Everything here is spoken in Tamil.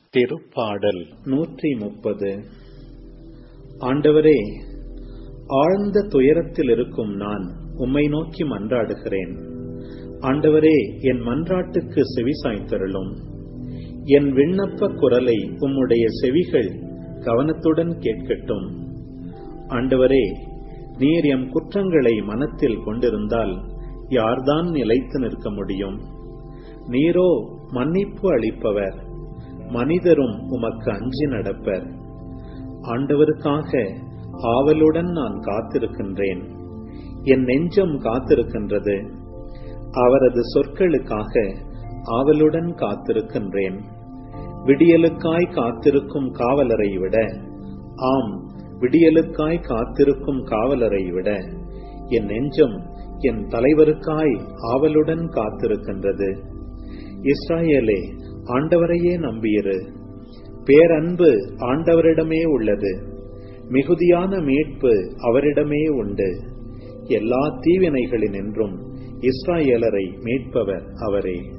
திருப்பாடல் நூற்றி முப்பது ஆண்டவரே ஆழ்ந்த துயரத்தில் இருக்கும் நான் உம்மை நோக்கி மன்றாடுகிறேன் ஆண்டவரே என் மன்றாட்டுக்கு செவி சாய்த்தருளும் என் விண்ணப்ப குரலை உம்முடைய செவிகள் கவனத்துடன் கேட்கட்டும் ஆண்டவரே நீர் எம் குற்றங்களை மனத்தில் கொண்டிருந்தால் யார்தான் நிலைத்து நிற்க முடியும் நீரோ மன்னிப்பு அளிப்பவர் மனிதரும் உமக்கு அஞ்சி நடப்பர் ஆண்டவருக்காக ஆவலுடன் நான் காத்திருக்கின்றேன் என் நெஞ்சம் காத்திருக்கின்றது அவரது சொற்களுக்காக ஆவலுடன் காத்திருக்கின்றேன் விடியலுக்காய் காத்திருக்கும் காவலரை விட ஆம் விடியலுக்காய் காத்திருக்கும் காவலரை விட என் நெஞ்சம் என் தலைவருக்காய் ஆவலுடன் காத்திருக்கின்றது இஸ்ராயேலே ஆண்டவரையே நம்பியிரு பேரன்பு ஆண்டவரிடமே உள்ளது மிகுதியான மீட்பு அவரிடமே உண்டு எல்லா தீவினைகளினின்றும் இஸ்ராயேலரை மீட்பவர் அவரே